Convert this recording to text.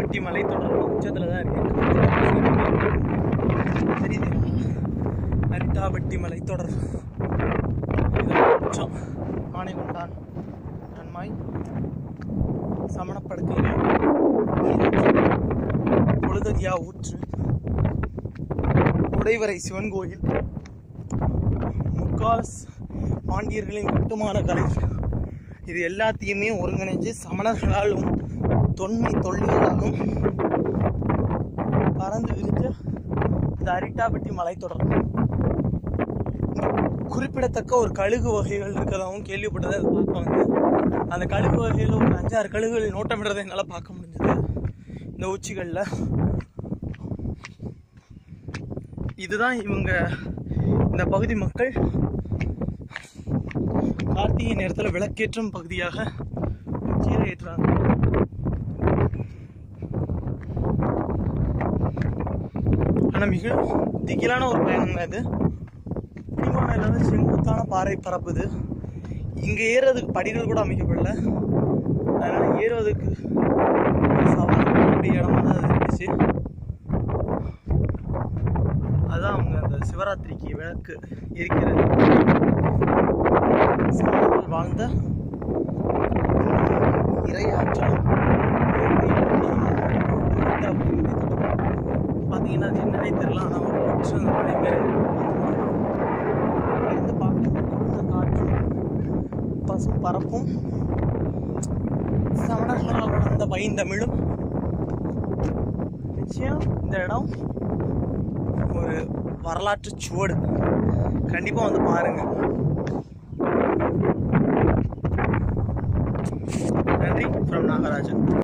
அரிட்டாவட்டி மலைத்தொடர் உச்சத்தில் தான் இருக்கு தெரியுது அரிட்டாவட்டி மலைத்தொடர் இதோட உச்சம் ஆனைகொண்டான் நன்மாய் சமணப்படுக்கை பொழுதறியா ஊற்று உடைவரை சிவன் கோயில் முக்கால ஸ்- பாண்டியர்களின் கட்டுமான கலை இது எல்லாத்தையுமே ஒருங்கிணைஞ்சு சமணர்களாலும் தொன்மை தொல்லிகளாலும் பறந்து விரிஞ்ச இந்த அரிட்டாபட்டி மலைத்தொடர் இங்க குறிப்பிடத்தக்க ஒரு கழுகு வகைகள் இருக்கிறதாவும் கேள்விப்பட்டதை அதை பார்க்க வந்து அந்த கழுகு வகையில் ஒரு அஞ்சாறு கழுகுகள் நோட்டமிடுறதை என்னால் பார்க்க முடிஞ்சது இந்த உச்சிகளில் இதுதான் இவங்க இந்த பகுதி மக்கள் கார்த்திகை நேரத்தில் விளக்கேற்றும் பகுதியாக உச்சியில் ஏற்றுறாங்க ஆனால் மிக திகிலான ஒரு பயணம் தான் இது இருந்து செங்குத்தான பாறை பரப்புது இங்கே ஏறுறதுக்கு படிகள் கூட அமைக்கப்படல அதனால ஏறுவதற்கு ஒரு சவால் கூடிய இடமா தான் அது இருந்துச்சு அதான் அவங்க அந்த சிவராத்திரிக்கு விளக்கு எரிக்கிறது சமணர்கள் வாழ்ந்த இரையாற்றலும் பார்த்தீங்கன்னா அது என்னன்னே தெரியல ஆனால் ஒரு லட்சம் அந்த மலை மேலே இருந்து பார்க்க குளிர்ந்த காற்றும் பசும் பரப்பும் சமணர்களால் வளர்ந்த பைந்தமிழும் நிச்சயம் இந்த இடம் ஒரு வரலாற்று சுவடு கண்டிப்பாக வந்து பாருங்க நன்றி ஃப்ரம் நாகராஜன்